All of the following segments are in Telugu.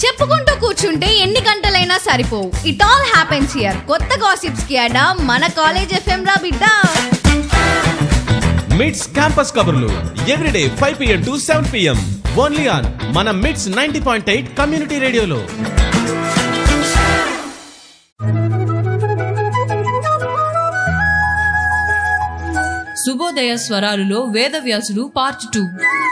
చెప్పుకుంటూ కూర్చుంటే ఎన్ని గంటలైనా సరిపోవు ఇట్ ఆల్ హ్యాపెన్స్ హియర్ కొత్త గాసిప్స్ కి అడా మన కాలేజ్ ఎఫ్ఎం రా బిడ్డ మిడ్స్ క్యాంపస్ కబుర్లు everyday five PM to seven PM only on మన Mids ninety point eight community రేడియోలో శుభోదయ స్వరాలులో వేదవ్యాసుడు పార్ట్ టూ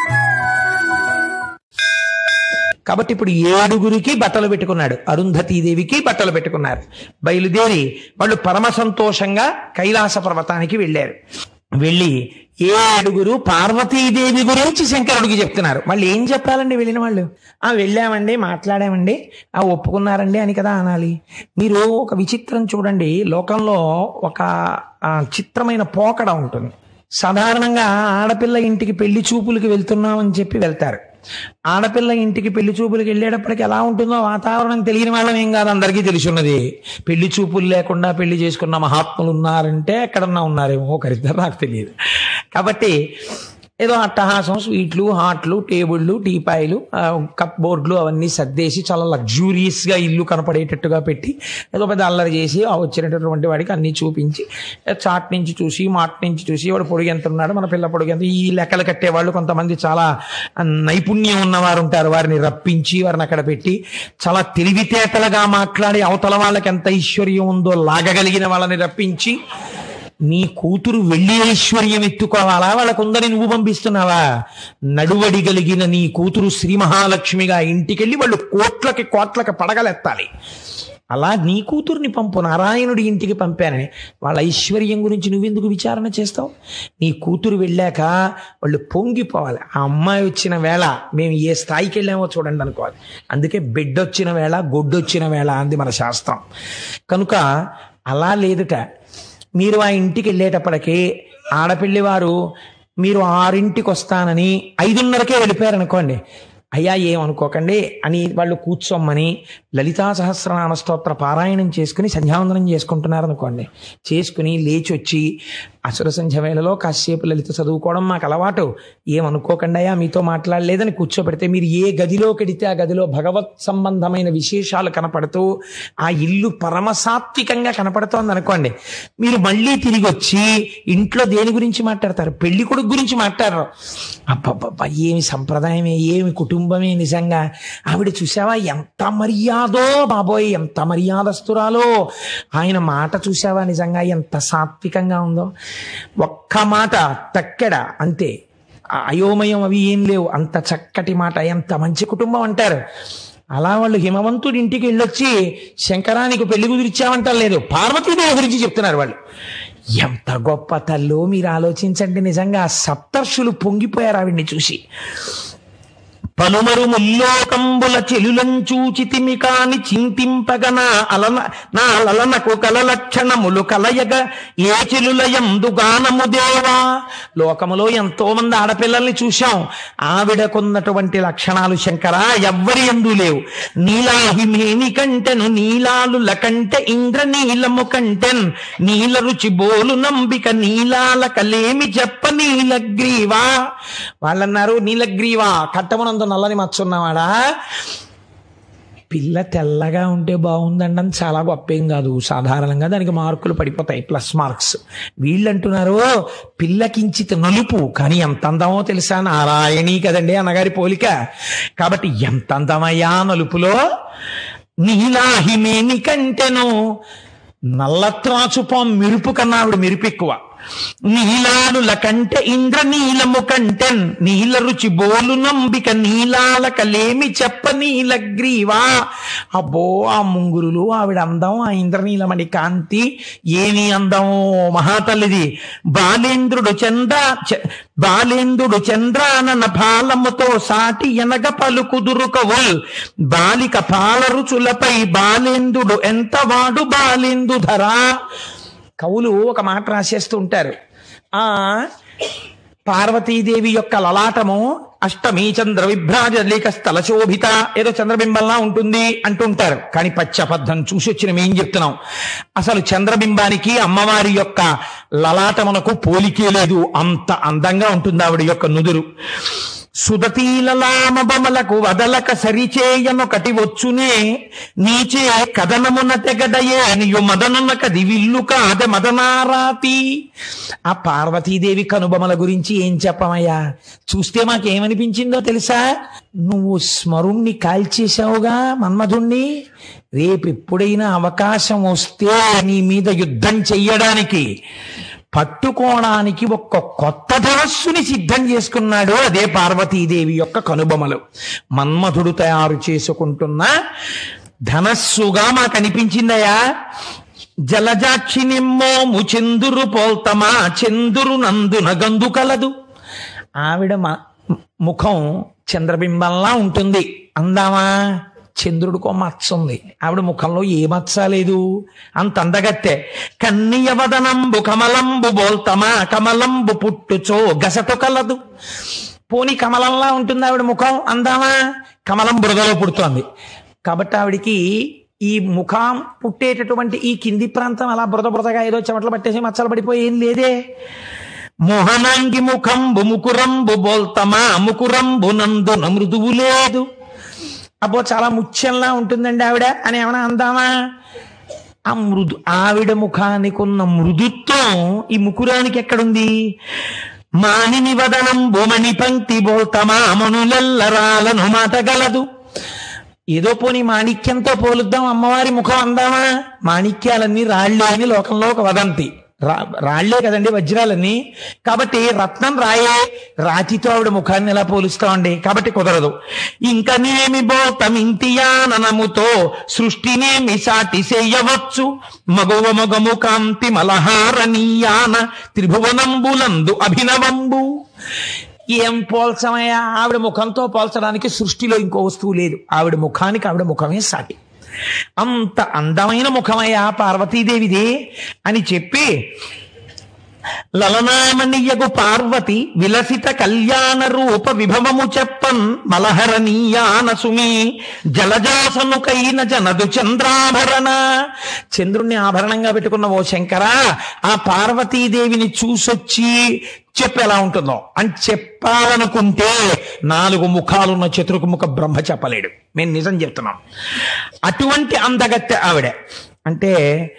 కాబట్టి ఇప్పుడు ఏడుగురికి బట్టలు పెట్టుకున్నాడు అరుంధతీదేవికి బట్టలు పెట్టుకున్నారు బయలుదేరి వాళ్ళు పరమ సంతోషంగా కైలాస పర్వతానికి వెళ్ళారు వెళ్ళి ఏడుగురు పార్వతీదేవి గురించి శంకరుడికి చెప్తున్నారు మళ్ళీ ఏం చెప్పాలండి వెళ్ళిన వాళ్ళు ఆ వెళ్ళామండి మాట్లాడామండి ఆ ఒప్పుకున్నారండి అని కదా అనాలి మీరు ఒక విచిత్రం చూడండి లోకంలో ఒక ఆ, చిత్రమైన పోకడ ఉంటుంది సాధారణంగా ఆడపిల్ల ఇంటికి పెళ్లి చూపులకి వెళ్తున్నామని చెప్పి వెళ్తారు ఆడపిల్ల ఇంటికి పెళ్లి చూపులకు వెళ్ళేటప్పటికి ఎలా ఉంటుందో వాతావరణం తెలియని వాళ్ళం ఏం కాదు అందరికీ తెలిసిన్నది పెళ్లి చూపులు లేకుండా పెళ్లి చేసుకున్న మహాత్ములు ఉన్నారంటే ఎక్కడన్నా ఉన్నారేమో ఒకరిద్దరు నాకు తెలియదు కాబట్టి ఏదో అట్టహాసం స్వీట్లు హాట్లు టేబుళ్ళు టీపాయిలు ఆ, కప్ బోర్డులు అవన్నీ సర్దేసి చాలా లగ్జూరియస్గా ఇల్లు కనపడేటట్టుగా పెట్టి ఏదో పెద్ద అల్లరి చేసి ఆ వచ్చినటువంటి వాడికి అన్ని చూపించి ఏ చాట్ నుంచి చూసి మాట్ నుంచి చూసి వాడు పొడుగు ఎంత ఉన్నాడు మన పిల్ల పొడుగు ఎంత ఈ లెక్కలు కట్టేవాళ్ళు కొంతమంది చాలా నైపుణ్యం ఉన్నవారు ఉంటారు వారిని రప్పించి వారిని అక్కడ పెట్టి చాలా తెలివితేటలుగా మాట్లాడి అవతల వాళ్ళకి ఎంత ఐశ్వర్యం ఉందో లాగగలిగిన వాళ్ళని రప్పించి నీ కూతురు వెళ్ళి ఐశ్వర్యం ఎత్తుకోవాలా వాళ్ళకుందని నువ్వు పంపిస్తున్నావా నడువడిగలిగిన నీ కూతురు శ్రీ మహాలక్ష్మిగా ఇంటికెళ్ళి వాళ్ళు కోట్లకి కోట్లకి పడగలెత్తాలి అలా నీ కూతుర్ని పంపు నారాయణుడి ఇంటికి పంపానని వాళ్ళ ఐశ్వర్యం గురించి నువ్వెందుకు విచారణ చేస్తావు నీ కూతురు వెళ్ళాక వాళ్ళు పొంగిపోవాలి ఆ అమ్మాయి వచ్చిన వేళ మేము ఏ స్థాయికి వెళ్ళామో చూడండి అనుకోవాలి అందుకే బిడ్డ వచ్చిన వేళ గొడ్డొచ్చిన వేళ అంది మన శాస్త్రం కనుక అలా లేదుట మీరు ఆ ఇంటికి వెళ్ళేటప్పటికి ఆడపిల్లి వారు మీరు ఆరింటికి వస్తానని ఐదున్నరకే వెళ్ళిపోయారు అనుకోండి అయ్యా ఏమనుకోకండి అని వాళ్ళు కూర్చోమ్మని లలితా సహస్రనామ స్తోత్ర పారాయణం చేసుకుని సంధ్యావందనం చేసుకుంటున్నారు అనుకోండి చేసుకుని లేచి వచ్చి అసుర సంధ్య వేళలో కాసేపు లలిత చదువుకోవడం మాకు అలవాటు ఏమనుకోకండి అయ్యా మీతో మాట్లాడలేదని కూర్చోబెడితే మీరు ఏ గదిలోకి వెడితే ఆ గదిలో భగవత్ సంబంధమైన విశేషాలు కనపడుతూ ఆ ఇల్లు పరమసాత్వికంగా కనపడుతోంది అనుకోండి మీరు మళ్ళీ తిరిగి వచ్చి ఇంట్లో దేని గురించి మాట్లాడతారు పెళ్లి కొడుకు గురించి మాట్లాడరు అబ్బబ్బబ్బా ఏమి సంప్రదాయమే ఏమి కుటుంబమే నిజంగా ఆవిడ చూసావా ఎంత మర్యాదో బాబోయ్ ఎంత మర్యాదస్తురాలో ఆయన మాట చూసావా నిజంగా ఎంత సాత్వికంగా ఉందో ఒక్క మాట తక్కెడ అంతే ఆ అయోమయం అవి ఏం లేవు అంత చక్కటి మాట ఎంత మంచి కుటుంబం అంటారు అలా వాళ్ళు హిమవంతుడి ఇంటికి వెళ్ళొచ్చి శంకరానికి పెళ్లి కుదిరిచ్చామంటారు లేదు పార్వతీదేవి గురించి చెప్తున్నారు వాళ్ళు ఎంత గొప్ప తల్లో మీరు ఆలోచించండి నిజంగా సప్తర్షులు పొంగిపోయారు ఆవిడ్ని చూసి పలుమరు ముల్లోకంబుల చెలులంచూచితిమి కాని చింతింపగన అలన నా లలనకు కలలక్షణములు కలయగ ఏ చెలులయందు గానము దేవా లోకములో ఎంతో మంది ఆడపిల్లల్ని చూశాం ఆవిడకున్నటువంటి లక్షణాలు శంకర ఎవ్వరి ఎందు లేవు నీలాహిమేని కంటెను నీలాలుల కంటె ఇంద్ర నీలము కంటెన్ నీల రుచి బోలు నంబిక నీలాల కలేమి చెప్ప నీలగ్రీవా వాళ్ళన్నారు నీలగ్రీవా కట్టమనందు నల్లని మచ్చున్నవాడా పిల్ల తెల్లగా ఉంటే బాగుందండి అని చాలా గొప్పేం కాదు సాధారణంగా దానికి మార్కులు పడిపోతాయి ప్లస్ మార్క్స్ వీళ్ళు అంటున్నారు పిల్లకించిత నలుపు కానీ ఎంత అందమో తెలుసా నారాయణి కదండి అన్నగారి పోలిక కాబట్టి ఎంత అందమయ్యా నలుపులో నీలాహిమేని కంటెను నల్లత్రాచుపం మెరుపు కన్నా ఆవిడ మెరుపు ఎక్కువ నీలాలుల కంటే ఇంద్ర నీలము కంటెన్ నీల రుచి బోలు నంబిక నీలాల కలేమి చెప్ప నీలగ్రీవా అబ్బో ఆ ముంగురులు ఆవిడ అందం ఆ ఇంద్రనీలమణి కాంతి ఏమి అందమో మహాతల్లిది బాలేంద్రుడు చంద్ర చ- బాలేంద్రుడు చంద్రానన పాలముతో సాటి ఎనగ పలుకుదురుకవుల్ బాలిక పాల రుచులపై బాలేంద్రుడు ఎంత వాడు బాలేందు ధరా కవులు ఒక మాట రాసేస్తూ ఉంటారు ఆ పార్వతీదేవి యొక్క లలాటము అష్టమి చంద్ర విభ్రాజ లేక స్థల శోభిత ఏదో చంద్రబింబంలా ఉంటుంది అంటుంటారు కానీ పచ్చబద్ధం చూసి వచ్చిన మేం చెప్తున్నాం అసలు చంద్రబింబానికి అమ్మవారి యొక్క లలాటమునకు పోలికే లేదు అంత అందంగా ఉంటుంది ఆవిడ యొక్క నుదురు సుదతీలలామబమలకు వదలక సరిచేయనొకటి వచ్చునే నీచే కథనమున తెగడయే నియు మదనున కదివిల్లు కాద మదనారాతి ఆ పార్వతీదేవి కనుబొమల గురించి ఏం చెప్పమయ్యా చూస్తే మాకేమనిపించిందో తెలుసా నువ్వు స్మరుణ్ణి కాల్చేశావుగా మన్మధుణ్ణి రేపెప్పుడైనా అవకాశం వస్తే నీ మీద యుద్ధం చెయ్యడానికి పట్టుకోవడానికి ఒక్క కొత్త ధనస్సుని సిద్ధం చేసుకున్నాడు అదే పార్వతీదేవి యొక్క కనుబొమలు మన్మధుడు తయారు చేసుకుంటున్న ధనస్సుగా మాకు అనిపించిందయా జలజాక్షి నిమ్మోము చందురు పోల్తమా చందురు నందున గందు కలదు ఆవిడ మ- ముఖం చంద్రబింబంలా ఉంటుంది అందామా చంద్రుడికో మచ్చ ఉంది ఆవిడ ముఖంలో ఏ మచ్చ లేదు అంత అందగత్తె కన్నియవదనంబు కమలంబు బోల్తమా కమలంబు పుట్టుచో గసటు కలదు పోని కమలంలా ఉంటుంది ఆవిడ ముఖం అందామా కమలం బురదలో పుడుతోంది కాబట్టి ఆవిడికి ఈ ముఖం పుట్టేటటువంటి ఈ కింది ప్రాంతం అలా బురద బురదగా ఏదో చెమటలు పట్టేసి మచ్చలు పడిపోయి ఏం లేదే మోహనాంగి ముఖంబు ముకురంబు బోల్తమా ముకురంబు నందున మృదువు లేదు అబ్బో చాలా ముత్యంలా ఉంటుందండి ఆవిడ అని ఏమైనా అందామా ఆ మృదు ఆవిడ ముఖానికి ఉన్న మృదుత్వం ఈ ముకురానికి ఎక్కడుంది మానిని వదనం బొమణి పంక్తి బోల్తమా మనులెల్లరాలను మాటగలదు ఏదో పోని మాణిక్యంతో పోలుద్దాం అమ్మవారి ముఖం అందామా మాణిక్యాలన్నీ రాళ్లే అని లోకంలో ఒక వదంతి రా రాళ్లే కదండి వజ్రాలన్నీ కాబట్టి రత్నం రాయే రాతితో ఆవిడ ముఖాన్ని ఎలా పోలుస్తామండి కాబట్టి కుదరదు ఇంకనేమి బోతమింతియాననముతో సృష్టినేమి సాటి చేయవచ్చు మగవ మగము కాంతి మలహారణీయాన త్రిభువనంబులందు అభినవంబు ఏం పోల్చమయ్యా ఆవిడ ముఖంతో పోల్చడానికి సృష్టిలో ఇంకో వస్తువు లేదు ఆవిడ ముఖానికి ఆవిడ ముఖమే సాటి అంత అందమైన ముఖమయ్యా పార్వతీదేవిది అని చెప్పి లలనామణియగు పార్వతి విలసిత కళ్యాణ రూప విభవము చెప్పన్ మలహరణీయాన సుమి జలజాసనుకైన జనదు చంద్రాభరణ చంద్రుణ్ణి ఆభరణంగా పెట్టుకున్న ఓ శంకర ఆ పార్వతీదేవిని చూసొచ్చి చెప్పు ఎలా ఉంటుందో అని చెప్పాలనుకుంటే నాలుగు ముఖాలున్న చతుర్ముఖ బ్రహ్మ చెప్పలేడు మేము నిజం చెప్తున్నాం అటువంటి అందగత్తె ఆవిడ అంటే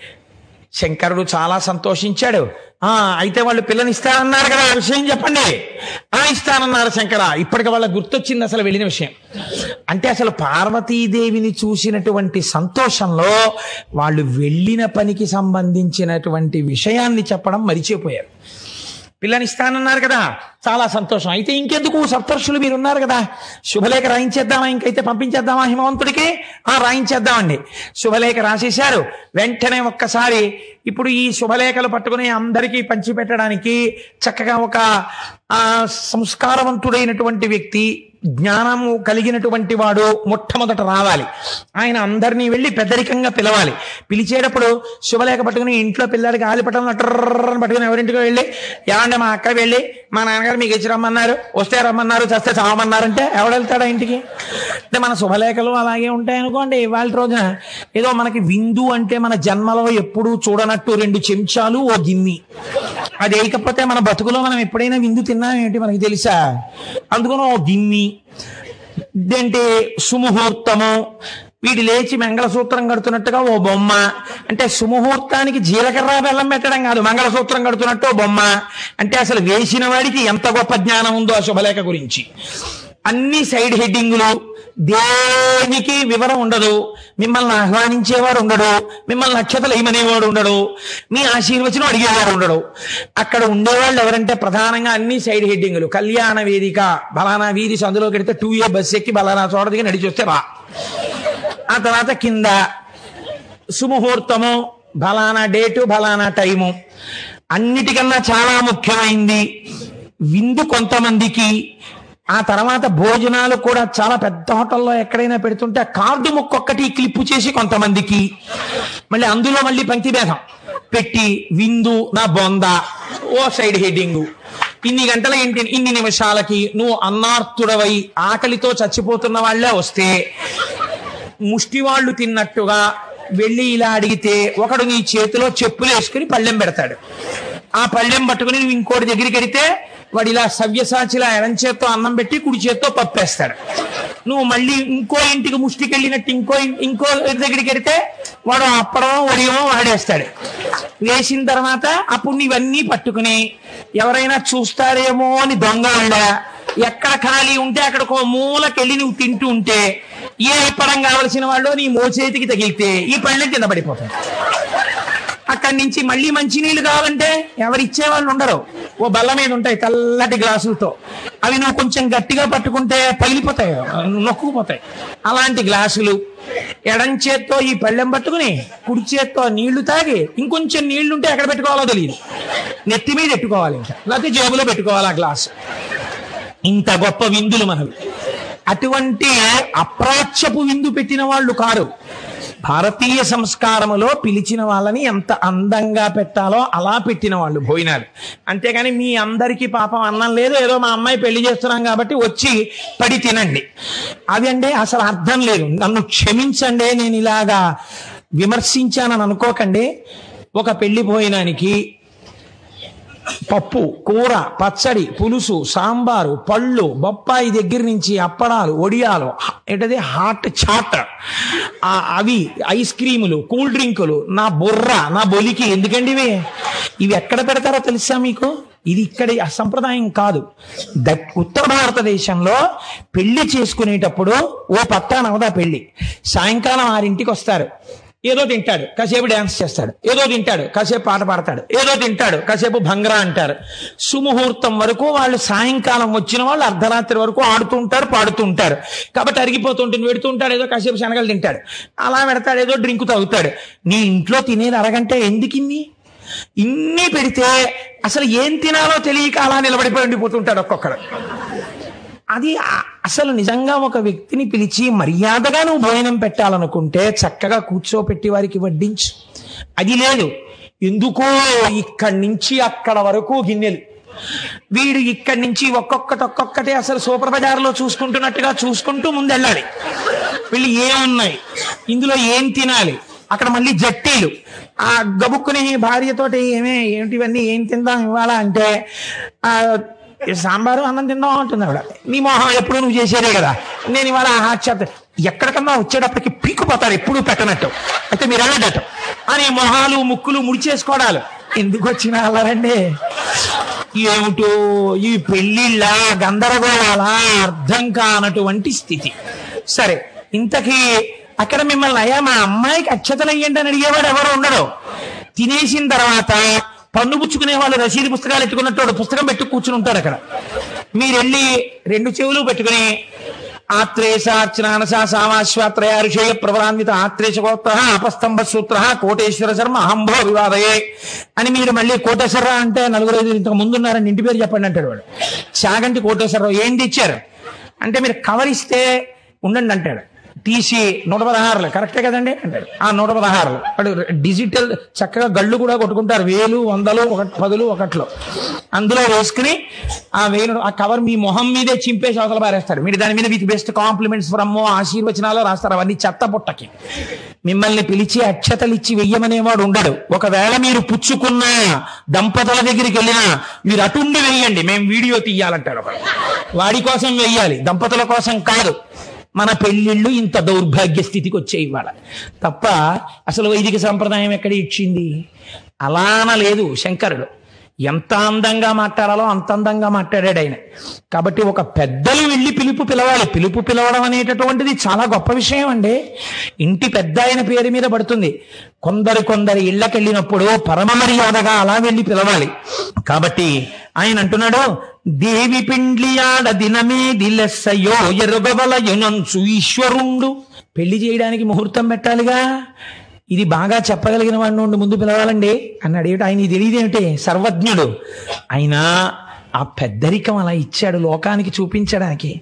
శంకరుడు చాలా సంతోషించాడు ఆ అయితే వాళ్ళు పిల్లని ఇస్తానన్నారు కదా ఆ విషయం చెప్పండి ఆ ఇస్తానన్నారు శంకర ఇప్పటికి వాళ్ళకి గుర్తొచ్చింది అసలు వెళ్ళిన విషయం అంటే అసలు పార్వతీదేవిని చూసినటువంటి సంతోషంలో వాళ్ళు వెళ్ళిన పనికి సంబంధించినటువంటి విషయాన్ని చెప్పడం మరిచిపోయారు పిల్లని ఇస్తానన్నారు కదా చాలా సంతోషం అయితే ఇంకెందుకు సప్తర్షులు మీరు ఉన్నారు కదా శుభలేఖ రాయించేద్దామా ఇంకైతే పంపించేద్దామా హిమవంతుడికి ఆ రాయించేద్దామండి శుభలేఖ రాసేశారు వెంటనే ఒక్కసారి ఇప్పుడు ఈ శుభలేఖలు పట్టుకుని అందరికీ పంచిపెట్టడానికి చక్కగా ఒక ఆ సంస్కారవంతుడైనటువంటి వ్యక్తి జ్ఞానము కలిగినటువంటి వాడు మొట్టమొదట రావాలి ఆయన అందరినీ వెళ్ళి పెద్దరికంగా పిలవాలి పిలిచేటప్పుడు శుభలేఖ పట్టుకుని ఇంట్లో పిల్లాడికి ఆలిపటం టర్రని పట్టుకుని ఎవరింటికి వెళ్ళి ఏమంటే మా అక్క వెళ్ళి మా నాన్నగారు మీకు ఇచ్చి రమ్మన్నారు వస్తే రమ్మన్నారు చస్తే చావమన్నారంటే ఎవడు వెళ్తాడా ఇంటికి అంటే మన శుభలేఖలు అలాగే ఉంటాయి అనుకోండి ఇవాళ రోజున ఏదో మనకి విందు అంటే మన జన్మలో ఎప్పుడూ చూడనట్టు రెండు చెంచాలు ఓ గిన్ని అది వేయకపోతే మన బతుకులో మనం ఎప్పుడైనా విందు తిన్నాం ఏంటి మనకి తెలుసా అందుకని ఓ గిన్ని ఇదేంటి సుముహూర్తము వీడి లేచి మంగళసూత్రం కడుతున్నట్టుగా ఓ బొమ్మ అంటే సుముహూర్తానికి జీలకర్ర బెల్లం పెట్టడం కాదు మంగళసూత్రం కడుతున్నట్టు ఓ బొమ్మ అంటే అసలు వేసిన వాడికి ఎంత గొప్ప జ్ఞానం ఉందో ఆ శుభలేఖ గురించి అన్ని సైడ్ హెడ్డింగులు దేనికి వివరం ఉండదు మిమ్మల్ని ఆహ్వానించేవాడు ఉండడు మిమ్మల్ని నక్షత్రాలు ఏమనేవాడు ఉండడు మీ ఆశీర్వచనం అడిగేవాడు ఉండడు అక్కడ ఉండేవాళ్ళు ఎవరంటే ప్రధానంగా అన్ని సైడ్ హెడ్డింగులు కళ్యాణ వేదిక బలానా వీధి సందులో కడితే టూ ఏ బస్ ఎక్కి బలానా చోట దిగి నడిచి వస్తే రా ఆ తర్వాత కింద సుముహూర్తము బలానా డేటు బలానా టైము అన్నిటికన్నా చాలా ముఖ్యమైంది విందు కొంతమందికి ఆ తర్వాత భోజనాలు కూడా చాలా పెద్ద హోటల్లో ఎక్కడైనా పెడుతుంటే ఆ కార్డు ముక్కొక్కటి క్లిప్పు చేసి కొంతమందికి మళ్ళీ అందులో మళ్ళీ పంక్తి భేదం పెట్టి విందు నా బొంద ఓ సైడ్ హెడ్డింగు ఇన్ని గంటల ఇంటి ఇన్ని నిమిషాలకి నువ్వు అన్నార్తుడవై ఆకలితో చచ్చిపోతున్న వాళ్ళే వస్తే ముష్టివాళ్లు తిన్నట్టుగా వెళ్ళి ఇలా అడిగితే ఒకడు నీ చేతిలో చెప్పులు వేసుకుని పళ్ళెం పెడతాడు ఆ పళ్ళెం పట్టుకుని నువ్వు ఇంకోటి దగ్గరికి వెడితే వాడు ఇలా సవ్యసాచిలా ఎడం చేత్తో అన్నం పెట్టి కుడి చేత్తో పప్పేస్తాడు నువ్వు మళ్ళీ ఇంకో ఇంటికి ముష్టికి వెళ్ళినట్టు ఇంకో ఇన్- ఇంకో ఇంటి దగ్గరికి వెడితే వాడు అప్పడం వడియమో వాడేస్తాడు వేసిన తర్వాత అప్పుడు నీవన్నీ పట్టుకుని ఎవరైనా చూస్తారేమో అని దొంగ వాళ్ళ ఎక్కడ ఖాళీ ఉంటే అక్కడికో మూలకెళ్ళి నువ్వు తింటూ ఉంటే ఏ ఇప్పడం కావలసిన వాళ్ళు నీ మోచేతికి తగిలితే ఈ పళ్ళెం కింద పడిపోతాయి అక్కడి నుంచి మళ్ళీ మంచినీళ్ళు కావాలంటే ఎవరు ఇచ్చేవాళ్ళు ఉండరు ఓ బల్ల మీద ఉంటాయి తెల్లటి గ్లాసులతో అవి నువ్వు కొంచెం గట్టిగా పట్టుకుంటే పగిలిపోతాయి నొక్కుపోతాయి అలాంటి గ్లాసులు ఎడం చేత్తో ఈ పళ్ళెం పట్టుకుని కుడి చేత్తో నీళ్లు తాగి ఇంకొంచెం నీళ్లు ఉంటే ఎక్కడ పెట్టుకోవాలో తెలియదు నెత్తి మీద పెట్టుకోవాలి ఇంకా లేకపోతే జేబులో పెట్టుకోవాలి ఆ గ్లాసు ఇంత గొప్ప విందులు మనవి అటువంటి అప్రాచ్యపు విందు పెట్టిన వాళ్ళు కారు భారతీయ సంస్కారములో పిలిచిన వాళ్ళని ఎంత అందంగా పెట్టాలో అలా పెట్టిన వాళ్ళు భోజనాలు అంతేగాని మీ అందరికీ పాపం అన్నం లేదు ఏదో మా అమ్మాయి పెళ్లి చేస్తున్నాం కాబట్టి వచ్చి పడి తినండి అది అంటే అసలు అర్థం లేదు నన్ను క్షమించండి నేను ఇలాగా విమర్శించానని అనుకోకండి ఒక పెళ్లి భోజనానికి పప్పు కూర పచ్చడి పులుసు సాంబారు పళ్ళు బొప్పాయి దగ్గర నుంచి అప్పడాలు ఒడియాలు హ- ఏంటది హాట్ చాట్ ఆ అవి ఐస్ క్రీములు కూల్ డ్రింకులు నా బుర్ర నా బొలికి ఎందుకండి ఇవి ఇవి ఎక్కడ పెడతారో తెలుసా మీకు ఇది ఇక్కడి సంప్రదాయం కాదు దట్ ఉత్తర భారతదేశంలో పెళ్లి చేసుకునేటప్పుడు ఓ పత్తా నవదా పెళ్లి సాయంకాలం ఆరింటికి వస్తారు ఏదో తింటాడు కాసేపు డ్యాన్స్ చేస్తాడు ఏదో తింటాడు కాసేపు పాట పాడతాడు ఏదో తింటాడు కాసేపు భంగరా అంటారు సుముహూర్తం వరకు వాళ్ళు సాయంకాలం వచ్చిన వాళ్ళు అర్ధరాత్రి వరకు ఆడుతూ ఉంటారు పాడుతూ ఉంటారు కాబట్టి అరిగిపోతుంటుంది పెడుతూ ఉంటాడు ఏదో కాసేపు శనగలు తింటాడు అలా పెడతాడు ఏదో డ్రింక్ తాగుతాడు నీ ఇంట్లో తినేది అరగంట ఎందుకు ఇన్ని ఇన్ని పెడితే అసలు ఏం తినాలో తెలియక అలా నిలబడిపోయి ఉండిపోతుంటాడు ఒక్కొక్కడు అది ఆ- అసలు నిజంగా ఒక వ్యక్తిని పిలిచి మర్యాదగా నువ్వు భోజనం పెట్టాలనుకుంటే చక్కగా కూర్చోపెట్టి వారికి వడ్డించు అది లేదు ఎందుకో ఇక్కడి నుంచి అక్కడ వరకు గిన్నెలు వీడు ఇక్కడి నుంచి ఒక్కొక్కటి ఒక్కొక్కటి అసలు సూపర్ బజార్లో చూసుకుంటున్నట్టుగా చూసుకుంటూ ముందెళ్ళాలి వీళ్ళు ఏమున్నాయి ఇందులో ఏం తినాలి అక్కడ మళ్ళీ జట్టీలు ఆ గబుక్కుని భార్యతోటి ఏమే ఏమిటివన్నీ ఏం తిందాం ఇవాళ అంటే ఆ సాంబారు అన్నం తిందాం అంటుంది ఆవిడ నీ మొహం ఎప్పుడు నువ్వు చేసేదే కదా నేను ఇవాళ హాట్ ఎక్కడికన్నా వచ్చేటప్పటికి పీకుపోతారు ఎప్పుడు పెట్టనట్టు అయితే మీరు వెళ్ళడట అని మొహాలు ముక్కులు ముడిచేసుకోవడాలు ఎందుకు వచ్చిన అల్లరండి ఏమిటో ఈ పెళ్లిళ్ళ గందరగోళాల అర్థం కానటువంటి స్థితి సరే ఇంతకీ అక్కడ మిమ్మల్ని అయ్యా మా అమ్మాయికి అక్షతలు అయ్యండి అని అడిగేవాడు ఎవరు ఉండడు తినేసిన తర్వాత పన్ను పుచ్చుకునే వాళ్ళు రసీదు పుస్తకాలు ఎట్టుకున్నట్టు వాడు పుస్తకం పెట్టు కూర్చుని ఉంటారు అక్కడ మీరు వెళ్ళి రెండు చెవులు పెట్టుకుని ఆత్రేశ అర్చనానస సామాశ్వాత్రయ ఋషయ ప్రవరాన్విత ఆత్రేశ గోత్ర అపస్తంభ సూత్ర కోటేశ్వర శర్మ అహంభో వివాదయే అని మీరు మళ్ళీ కోటేశ్వరరావు అంటే నలుగురు ఐదు ఇంతకు ముందు ఉన్నారని ఇంటి పేరు చెప్పండి అంటాడు వాడు చాగంటి కోటేశ్వరరావు ఏంటి ఇచ్చారు అంటే మీరు కవర్ ఇస్తే ఉండండి అంటాడు తీసి నూట పదహారులు కరెక్టే కదండి అంటాడు ఆ నూట పదహారులు వాడు డిజిటల్ చక్కగా గళ్ళు కూడా కొట్టుకుంటారు వేలు వందలు ఒక పదులు ఒకట్లో అందులో వేసుకుని ఆ వేలు ఆ కవర్ మీ మొహం మీదే చింపేసి అవతల పారేస్తాడు మీరు దాని మీద విత్ బెస్ట్ కాంప్లిమెంట్స్ ఫ్రమ్ ఆశీర్వచనాలు రాస్తారు అవన్నీ చెత్త పుట్టకి మిమ్మల్ని పిలిచి అక్షతలు ఇచ్చి వెయ్యమనేవాడు ఉండడు ఒకవేళ మీరు పుచ్చుకున్న దంపతుల దగ్గరికి వెళ్ళినా మీరు అటుండి వెయ్యండి మేము వీడియో తీయాలంటాడు ఒకడు. వాడి కోసం వెయ్యాలి దంపతుల కోసం కాదు మన పెళ్లిళ్ళు ఇంత దౌర్భాగ్య స్థితికి వచ్చాయి ఇవాళ తప్ప అసలు వైదిక సంప్రదాయం ఎక్కడ ఇచ్చింది అలాన లేదు శంకరుడు ఎంత అందంగా మాట్లాడాలో అంత అందంగా మాట్లాడాడు ఆయన కాబట్టి ఒక పెద్దలు వెళ్ళి పిలుపు పిలవాలి పిలుపు పిలవడం అనేటటువంటిది చాలా గొప్ప విషయం అండి ఇంటి పెద్ద ఆయన పేరు మీద పడుతుంది కొందరు కొందరి ఇళ్ళకెళ్ళినప్పుడు పరమ మర్యాదగా అలా వెళ్ళి పిలవాలి కాబట్టి ఆయన అంటున్నాడు దేవి పిండ్లియాడ దినమే దిలెస్సయో ఎరుగవలయునంచు ఈశ్వరుండు పెళ్లి చేయడానికి ముహూర్తం పెట్టాలిగా ఇది బాగా చెప్పగలిగిన వాడిని నుండి ముందు పిలవాలండి అన్నాడు ఏమిటి ఆయన తెలియదేమిటి సర్వజ్ఞుడు ఆయన ఆ పెద్దరికం అలా ఇచ్చాడు లోకానికి చూపించడానికి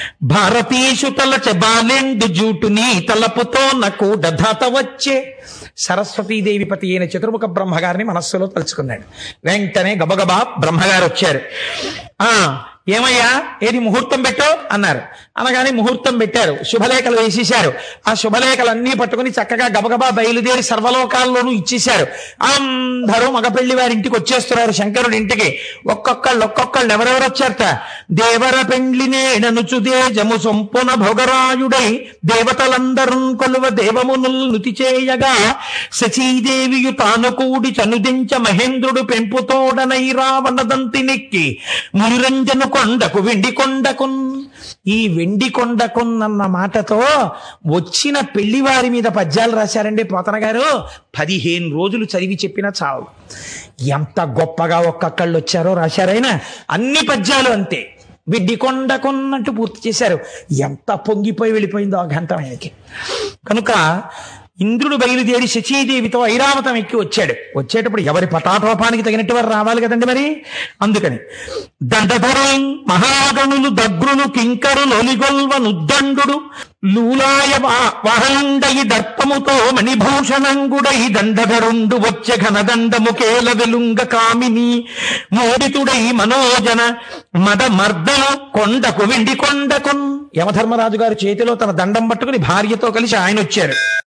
భారతీషు తలచ బాలెండు జూటుని తలపుతో నాకు డధాత వచ్చే సరస్వతీదేవి పతి అయిన చతుర్ముఖ బ్రహ్మగారిని మనస్సులో తలుచుకున్నాడు వెంటనే గబగబా బ్రహ్మగారు వచ్చారు ఆ ఏమయ్యా ఏది ముహూర్తం పెట్టు అన్నారు అనగానే ముహూర్తం పెట్టారు శుభలేఖలు వేసేశారు ఆ శుభలేఖలన్నీ పట్టుకుని చక్కగా గబగబా బయలుదేరి సర్వలోకాల్లోనూ ఇచ్చేశారు అందరూ మగపెళ్లి వారి ఇంటికి వచ్చేస్తున్నారు శంకరుడి ఇంటికి ఒక్కొక్కళ్ళు ఒక్కొక్కళ్ళు ఎవరెవరు వచ్చారట దేవర పెండ్లి నేడనుచుదే జము సొంపున భోగరాయుడై దేవతలందరూ కొలువ దేవమునుల్ నుతి చేయగా శచీదేవియు తాను కూడి చనుదించ మహేంద్రుడు పెంపుతోడనై రావణదంతి నెక్కి మునిరంజను కొండకు వెండి కొండకున్ ఈ వెండి కొండకున్ అన్న మాటతో వచ్చిన పెళ్లివారి మీద పద్యాలు రాశారండి పోతన గారు పదిహేను రోజులు చదివి చెప్పినా చాలు ఎంత గొప్పగా ఒక్కొక్కళ్ళు వచ్చారో రాశారైనా అన్ని పద్యాలు అంతే విడ్డి కొండకున్నట్టు పూర్తి చేశారు ఎంత పొంగిపోయి వెళ్ళిపోయిందో ఆ గంటం ఆయనకి కనుక ఇంద్రుడు బయలుదేరి శచీదేవితో ఐరావతం ఎక్కి వచ్చాడు వచ్చేటప్పుడు ఎవరి పటాటోపానికి తగినట్టు వారు రావాలి కదండి మరి అందుకని దండధరం మహాగణులు దగ్రులు కింకరులు ఒలిగొల్వ నుద్దండు లూలాయ వా- వహండయి దర్పముతో మణిభూషణంగుడై దండధరుండు వచ్చె ఘనదండము కేల వెలుంగ కామిని మోడితుడై మనోజన మద మర్దను కొండకు వెండి కొండకున్ యమధర్మరాజు గారి చేతిలో తన దండం పట్టుకుని భార్యతో కలిసి ఆయన వచ్చారు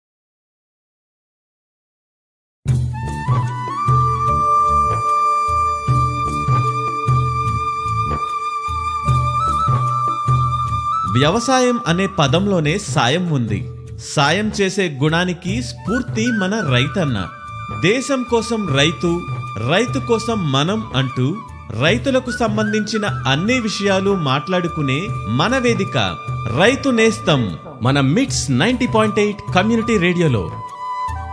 వ్యవసాయం అనే పదంలోనే సాయం ఉంది సాయం చేసే గుణానికి స్ఫూర్తి మన రైతన్న దేశం కోసం రైతు రైతు కోసం మనం అంటూ రైతులకు సంబంధించిన అన్ని విషయాలు మాట్లాడుకునే మన వేదిక రైతు నేస్తం మన మిట్స్ నైంటీ పాయింట్ ఎయిట్ కమ్యూనిటీ రేడియోలో